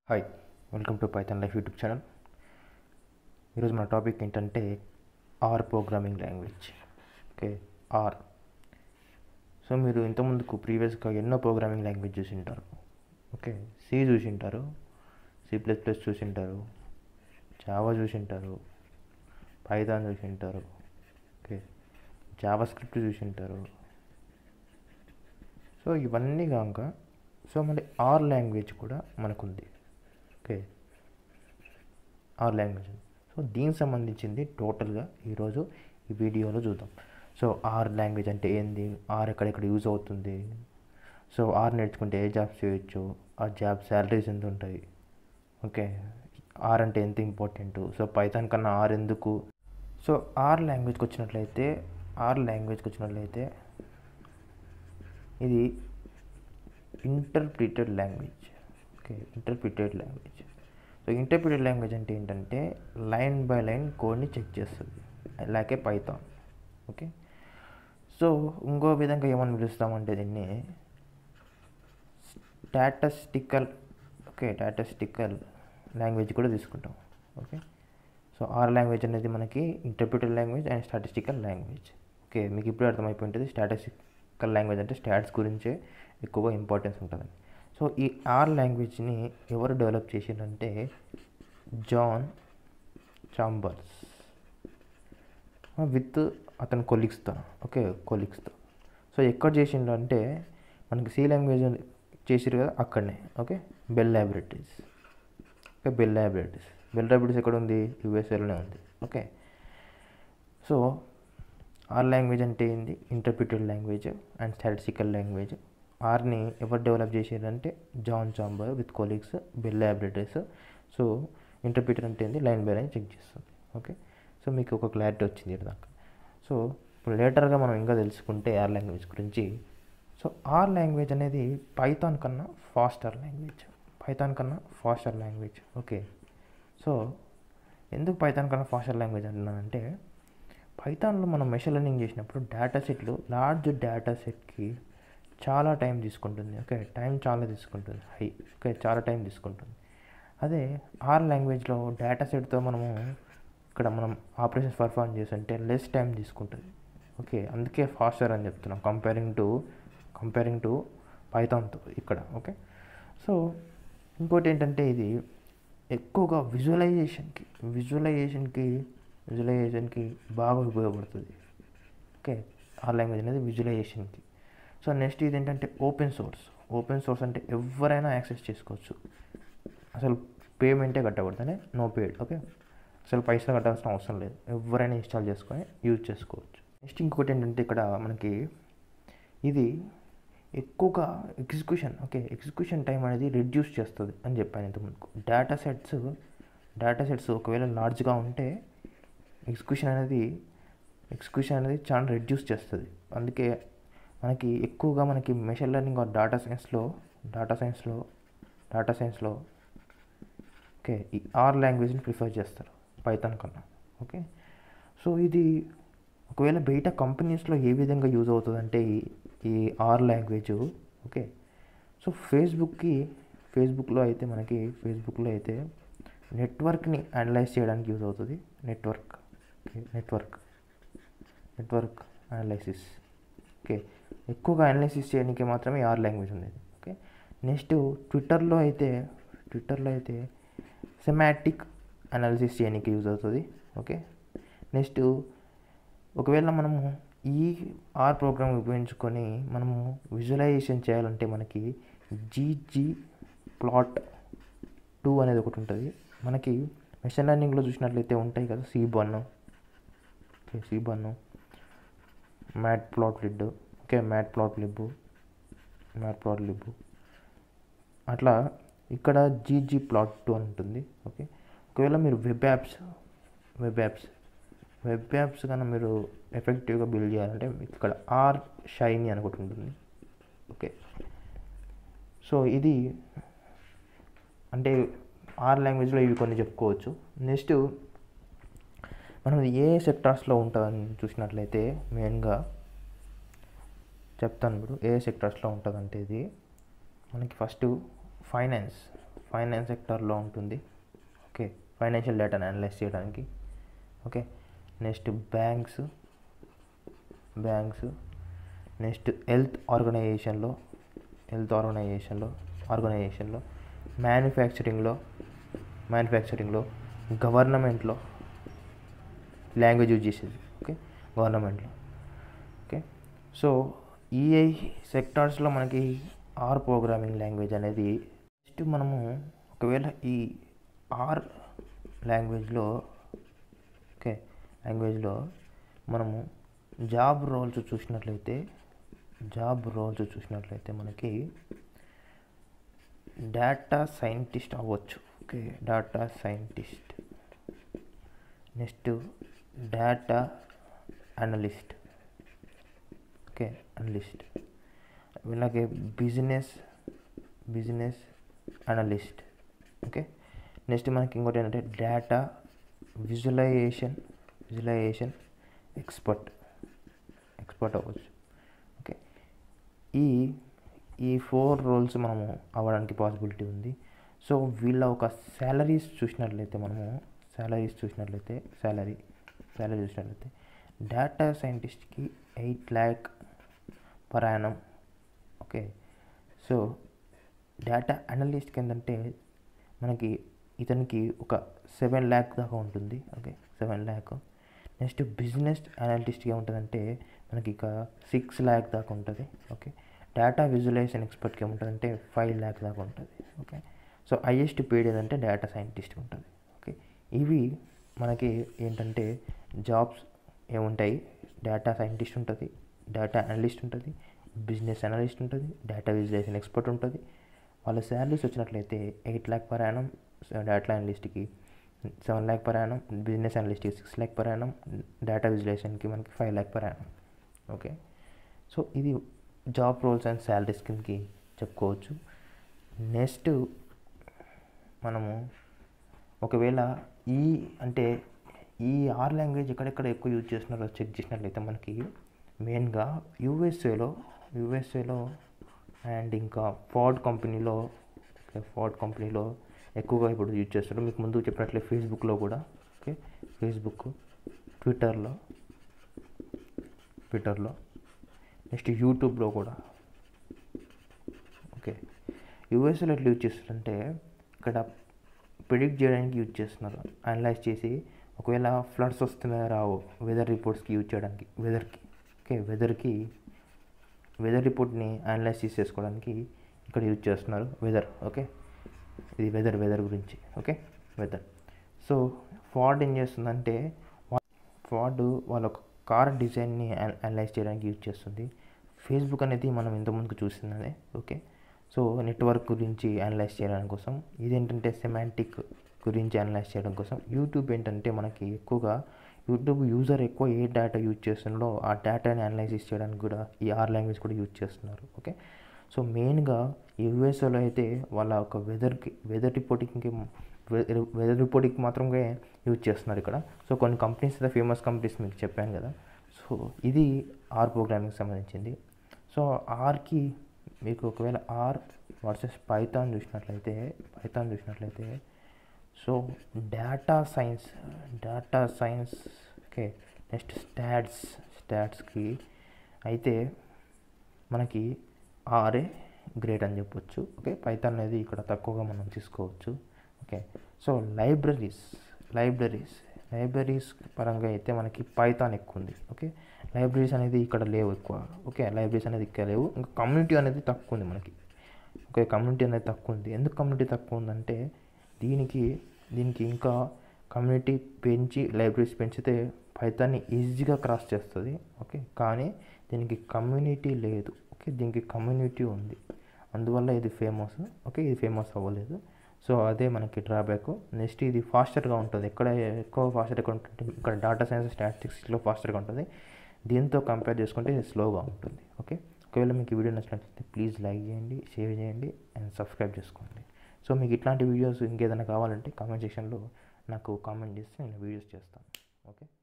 hi welcome to Python life YouTube channel ఈరోజు మన topic ఏంటంటే R programming language okay R so మీరు ఇంతకుముందుకు ప్రీవియస్గా ఎన్నో ప్రోగ్రామింగ్ లాంగ్వేజ్ చూసి ఉంటారు ఓకే సి చూసి ఉంటారు సి ప్లస్ ప్లస్ చూసి ఉంటారు జావా చూసి ఉంటారు పైథాన్ చూసి ఉంటారు ఓకే జావా స్క్రిప్ట్ చూసి ఉంటారు సో ఇవన్నీ కాక సో మళ్ళీ ఆర్ లాంగ్వేజ్ కూడా మనకుంది ఓకే ఆర్ లాంగ్వేజ్ సో దీనికి సంబంధించింది టోటల్గా ఈరోజు ఈ వీడియోలో చూద్దాం సో ఆర్ లాంగ్వేజ్ అంటే ఏంది ఆర్ ఎక్కడెక్కడ యూజ్ అవుతుంది సో ఆర్ నేర్చుకుంటే ఏ జాబ్స్ చేయొచ్చు ఆ జాబ్ శాలరీస్ ఎంత ఉంటాయి ఓకే ఆర్ అంటే ఎంత ఇంపార్టెంట్ సో పైథాన్ కన్నా ఆర్ ఎందుకు సో ఆర్ లాంగ్వేజ్కి వచ్చినట్లయితే ఆర్ లాంగ్వేజ్కి వచ్చినట్లయితే ఇది interpreted language okay interpreted language so interpreted language అంటే ఏంటంటే లైన్ బై లైన్ కోడ్ని చెక్ చేస్తుంది అలాగే పైథాన్ ఓకే సో ఇంకో విధంగా ఏమని పిలుస్తామంటే దీన్ని స్టాటస్టికల్ ఓకే స్టాటస్టికల్ లాంగ్వేజ్ కూడా తీసుకుంటాం ఓకే సో ఆర్ లాంగ్వేజ్ అనేది మనకి interpreted language and statistical language okay మీకు ఇప్పుడు అర్థమైపోయి ఉంటుంది స్టాటిస్టికల్ లాంగ్వేజ్ అంటే స్టాట్స్ గురించే ఎక్కువగా ఇంపార్టెన్స్ ఉంటుంది సో ఈ ఆర్ లాంగ్వేజ్ని ఎవరు డెవలప్ చేసిందంటే జాన్ చాంబర్స్ విత్ అతని కొలీగ్స్తో ఓకే కొలీగ్స్తో సో ఎక్కడ చేసిండు అంటే మనకి సి లాంగ్వేజ్ చేసిరు కదా అక్కడనే okay Bell Laboratories okay Bell Laboratories Bell Laboratories ఎక్కడ ఉంది యూఎస్ఏలోనే ఉంది ఓకే సో ఆర్ లాంగ్వేజ్ అంటే ఏంది interpreted language and statistical language ఆర్ని ఎవరు డెవలప్ చేసారంటే John Chamber with colleagues Bell Laboratories so interpreter అంటే ఏంది లైన్ బై లైన్ చెక్ చేస్తుంది ఓకే సో మీకు ఒక క్లారిటీ వచ్చింది ఇక్కడ దాకా సో ఇప్పుడు లేటర్గా మనం ఇంకా తెలుసుకుంటే ఆర్ లాంగ్వేజ్ గురించి సో ఆర్ లాంగ్వేజ్ అనేది పైథాన్ కన్నా ఫాస్టర్ లాంగ్వేజ్ పైథాన్ కన్నా ఫాస్టర్ లాంగ్వేజ్ ఓకే సో ఎందుకు పైథాన్ కన్నా ఫాస్టర్ లాంగ్వేజ్ అంటున్నానంటే పైథాన్లో మనం మెషిన్ లెర్నింగ్ చేసినప్పుడు డేటా సెట్లు లార్జ్ డేటా సెట్కి చాలా టైం తీసుకుంటుంది ఓకే టైం చాలా తీసుకుంటుంది హై ఓకే చాలా టైం తీసుకుంటుంది అదే ఆర్ లాంగ్వేజ్లో డేటా సెట్తో మనము ఇక్కడ మనం ఆపరేషన్స్ పర్ఫామ్ చేస్తుంటే లెస్ టైం తీసుకుంటుంది ఓకే అందుకే ఫాస్టర్ అని చెప్తున్నాం కంపేరింగ్ టు కంపేరింగ్ టు పైథాన్తో ఇక్కడ ఓకే సో ఇంకోటి ఏంటంటే ఇది ఎక్కువగా విజువలైజేషన్కి విజువలైజేషన్కి విజువలైజేషన్కి బాగా ఉపయోగపడుతుంది ఓకే ఆ లాంగ్వేజ్ అనేది విజువలైజేషన్కి సో నెక్స్ట్ ఇది ఏంటంటే ఓపెన్ సోర్స్ ఓపెన్ సోర్స్ అంటే ఎవరైనా యాక్సెస్ చేసుకోవచ్చు అసలు పేమెంటే కట్టకూడదు నో పేడ్ ఓకే అసలు పైసలు కట్టాల్సిన అవసరం లేదు ఎవరైనా ఇన్స్టాల్ చేసుకొని యూజ్ చేసుకోవచ్చు నెక్స్ట్ ఇంకోటి ఏంటంటే ఇక్కడ మనకి ఇది ఎక్కువగా ఎగ్జిక్యూషన్ ఓకే ఎగ్జిక్యూషన్ టైం అనేది రిడ్యూస్ చేస్తుంది అని చెప్పాను ఇంతకుముందుకు డేటా సెట్స్ డేటా సెట్స్ ఒకవేళ లార్జ్గా ఉంటే ఎగ్జిక్యూషన్ అనేది ఎగ్జిక్యూషన్ అనేది చాలా రెడ్యూస్ చేస్తుంది అందుకే మనకి ఎక్కువగా మనకి మెషిన్ లెర్నింగ్ ఆర్ డేటా సైన్స్లో డేటా సైన్స్లో డేటా సైన్స్లో ఓకే ఈ ఆర్ లాంగ్వేజ్ని ప్రిఫర్ చేస్తారు పైథాన్ కన్నా ఓకే సో ఇది ఒకవేళ బయట కంపెనీస్లో ఏ విధంగా యూజ్ అవుతుందంటే ఈ ఈ ఆర్ లాంగ్వేజ్ ఓకే సో ఫేస్బుక్కి ఫేస్బుక్లో అయితే మనకి ఫేస్బుక్లో అయితే నెట్వర్క్ని అనలైజ్ చేయడానికి యూజ్ అవుతుంది network okay network network analysis okay ఎక్కువగా అనలైసిస్ చేయడానికి మాత్రమే ఆర్ లాంగ్వేజ్ ఉండేది ఓకే నెక్స్ట్ ట్విట్టర్లో అయితే ట్విట్టర్లో అయితే సెమాటిక్ అనాలిసిస్ చేయడానికి యూజ్ అవుతుంది ఓకే నెక్స్ట్ ఒకవేళ మనము ఈ ఆర్ ప్రోగ్రామ్ ఉపయోగించుకొని మనము విజువలైజేషన్ చేయాలంటే మనకి జీజీ ప్లాట్ టూ అనేది ఒకటి ఉంటుంది మనకి మెషిన్ లెర్నింగ్లో చూసినట్లయితే ఉంటాయి కదా seaborn okay seaborn matplotlib okay matplotlib matplotlib అట్లా ఇక్కడ జీజీ ప్లాట్ టూ అని ఉంటుంది ఓకే ఒకవేళ మీరు web apps web apps web apps కన్నా మీరు ఎఫెక్టివ్గా బిల్డ్ చేయాలంటే ఇక్కడ ఆర్ షైనీ అని ఒకటి ఉంటుంది ఓకే సో ఇది అంటే ఆర్ లాంగ్వేజ్లో ఇవి కొన్ని చెప్పుకోవచ్చు నెక్స్ట్ మనం ఏ సెక్టార్స్లో ఉంటుందని చూసినట్లయితే మెయిన్గా చెప్తాను ఇప్పుడు ఏ సెక్టార్స్లో ఉంటుందంటే ఇది మనకి ఫస్ట్ ఫైనాన్స్ ఫైనాన్స్ సెక్టార్లో ఉంటుంది ఓకే ఫైనాన్షియల్ డేటాను అనలైజ్ చేయడానికి okay next banks banks next health ఆర్గనైజేషన్లో హెల్త్ ఆర్గనైజేషన్లో ఆర్గనైజేషన్లో మ్యానుఫ్యాక్చరింగ్లో మ్యానుఫ్యాక్చరింగ్లో గవర్నమెంట్లో లాంగ్వేజ్ యూజ్ చేసేది ఓకే గవర్నమెంట్లో ఓకే సో ఈఐ సెక్టార్స్లో మనకి ఆర్ ప్రోగ్రామింగ్ లాంగ్వేజ్ అనేది నెక్స్ట్ మనము ఒకవేళ ఈ ఆర్ లాంగ్వేజ్లో ఓకే లాంగ్వేజ్లో మనము జాబ్ రోల్స్ చూసినట్లయితే జాబ్ రోల్స్ చూసినట్లయితే మనకి డేటా సైంటిస్ట్ అవ్వచ్చు okay data scientist next data analyst okay analyst ఇలాగే business business analyst okay next మనకి ఇంకోటి ఏంటంటే data visualisation visualisation expert expert అవ్వచ్చు ఓకే ఈ ఈ ఫోర్ రోల్స్ మనము అవ్వడానికి పాసిబిలిటీ ఉంది సో వీళ్ళ ఒక శాలరీస్ చూసినట్లయితే మనము శాలరీస్ చూసినట్లయితే శాలరీ శాలరీ చూసినట్లయితే డేటా సైంటిస్ట్కి eight lakh per annum okay so data అనలిస్ట్కి ఏంటంటే మనకి ఇతనికి ఒక సెవెన్ ల్యాక్ దాకా ఉంటుంది okay seven lakh next business అనలిస్ట్కి ఏముంటుందంటే మనకి ఇక సిక్స్ ల్యాక్ దాకా ఉంటుంది ఓకే డేటా విజువలైజేషన్ ఎక్స్పర్ట్కి ఏముంటుందంటే ఫైవ్ ల్యాక్ దాకా ఉంటుంది ఓకే సో హైయెస్ట్ పేడ్ ఏదంటే డేటా సైంటిస్ట్కి ఉంటుంది ఓకే ఇవి మనకి ఏంటంటే జాబ్స్ ఏముంటాయి డేటా సైంటిస్ట్ ఉంటుంది డేటా అనలిస్ట్ ఉంటుంది బిజినెస్ అనలిస్ట్ ఉంటుంది డేటా విజువలైజేషన్ ఎక్స్పర్ట్ ఉంటుంది వాళ్ళ శాలరీస్ వచ్చినట్లయితే eight lakh per annum data అనలిస్ట్కి seven lakh per annum business అనలిస్ట్కి six lakh per annum data విజువలైజేషన్కి మనకి five lakh per annum okay so ఇది జాబ్ రోల్స్ అండ్ శాలరీస్ కిందకి చెప్పుకోవచ్చు నెక్స్ట్ మనము ఒకవేళ ఈ అంటే ఈ ఆర్ లాంగ్వేజ్ ఎక్కడెక్కడ ఎక్కువ యూజ్ చేస్తున్నారో చెక్ చేసినట్లయితే మనకి మెయిన్గా యూఎస్ఏలో యూఎస్ఏలో అండ్ ఇంకా ఫోర్డ్ కంపెనీలో ఓకే ఫోర్డ్ కంపెనీలో ఎక్కువగా ఇప్పుడు యూజ్ చేస్తారు మీకు ముందు చెప్పినట్లే ఫేస్బుక్లో కూడా ఓకే ఫేస్బుక్ ట్విట్టర్లో ట్విట్టర్లో నెక్స్ట్ యూట్యూబ్లో కూడా ఓకే యూఎస్ఏలో ఎట్లా యూజ్ చేస్తారంటే ఇక్కడ ప్రిడిక్ట్ చేయడానికి యూజ్ చేస్తున్నారు అనలైజ్ చేసి ఒకవేళ ఫ్లడ్స్ వస్తున్నాయో రావో వెదర్ రిపోర్ట్స్కి యూజ్ చేయడానికి వెదర్కి ఓకే వెదర్కి వెదర్ రిపోర్ట్ని అనలైజ్ చేసేసుకోవడానికి ఇక్కడ యూజ్ చేస్తున్నారు వెదర్ ఓకే ఇది వెదర్ వెదర్ గురించి ఓకే వెదర్ సో ఫార్డ్ ఏం చేస్తుందంటే ఫార్డ్ వాళ్ళ కార్ డిజైన్ని అనలైజ్ చేయడానికి యూజ్ చేస్తుంది ఫేస్బుక్ అనేది మనం ఇంతకుముందుకు చూస్తున్నదే ఓకే సో నెట్వర్క్ గురించి అనలైజ్ చేయడం కోసం ఇదేంటంటే సెమాంటిక్ గురించి అనలైజ్ చేయడం కోసం యూట్యూబ్ ఏంటంటే మనకి ఎక్కువగా యూట్యూబ్ యూజర్ ఎక్కువ ఏ డేటా యూజ్ చేస్తున్నారో ఆ డేటాని అనలైసిస్ చేయడానికి కూడా ఈ ఆర్ లాంగ్వేజ్ కూడా యూజ్ చేస్తున్నారు ఓకే సో మెయిన్గా యూఎస్ఏలో అయితే వాళ్ళ ఒక వెదర్కి వెదర్ రిపోర్టింగ్కి వెదర్ రిపోర్టింగ్కి మాత్రమే యూజ్ చేస్తున్నారు ఇక్కడ సో కొన్ని కంపెనీస్ అయితే ఫేమస్ కంపెనీస్ మీకు చెప్పాను కదా సో ఇది ఆర్ ప్రోగ్రామింగ్ సంబంధించింది సో ఆర్కి మీకు ఒకవేళ ఆర్ వర్సెస్ పైథాన్ చూసినట్లయితే పైథాన్ చూసినట్లయితే so data science data science okay next stats స్టాట్స్కి అయితే మనకి ఆరే గ్రేట్ అని చెప్పొచ్చు ఓకే పైథాన్ అనేది ఇక్కడ తక్కువగా మనం తీసుకోవచ్చు okay so libraries libraries libraries పరంగా అయితే మనకి పైథాన్ ఎక్కువ ఉంది ఓకే లైబ్రరీస్ అనేది ఇక్కడ లేవు ఎక్కువ ఓకే లైబ్రరీస్ అనేది ఇక్కడ లేవు ఇంకా కమ్యూనిటీ అనేది తక్కువ ఉంది మనకి ఓకే కమ్యూనిటీ అనేది తక్కువ ఉంది ఎందుకు కమ్యూనిటీ తక్కువ ఉందంటే దీనికి దీనికి ఇంకా కమ్యూనిటీ పెంచి లైబ్రరీస్ పెంచితే పైథాన్ని ఈజీగా క్రాస్ చేస్తుంది ఓకే కానీ దీనికి కమ్యూనిటీ లేదు ఓకే దీనికి కమ్యూనిటీ ఉంది అందువల్ల ఇది ఫేమస్ ఓకే ఇది ఫేమస్ అవ్వలేదు సో అదే మనకి డ్రాబ్యాక్ నెక్స్ట్ ఇది ఫాస్టర్గా ఉంటుంది ఎక్కడ ఎక్కువ ఫాస్టర్గా ఉంటుంది ఇక్కడ డేటా సైన్స్ స్టాటిస్టిక్స్లో ఫాస్టర్గా ఉంటుంది దీంతో కంపేర్ చేసుకుంటే ఇది స్లోగా ఉంటుంది ఓకే ఒకవేళ మీకు ఈ వీడియో నచ్చినట్లయితే ప్లీజ్ లైక్ చేయండి షేర్ చేయండి అండ్ సబ్స్క్రైబ్ చేసుకోండి సో మీకు ఇట్లాంటి వీడియోస్ ఇంకేదైనా కావాలంటే కామెంట్ సెక్షన్లో నాకు కామెంట్ చేస్తే నేను వీడియోస్ చేస్తాను ఓకే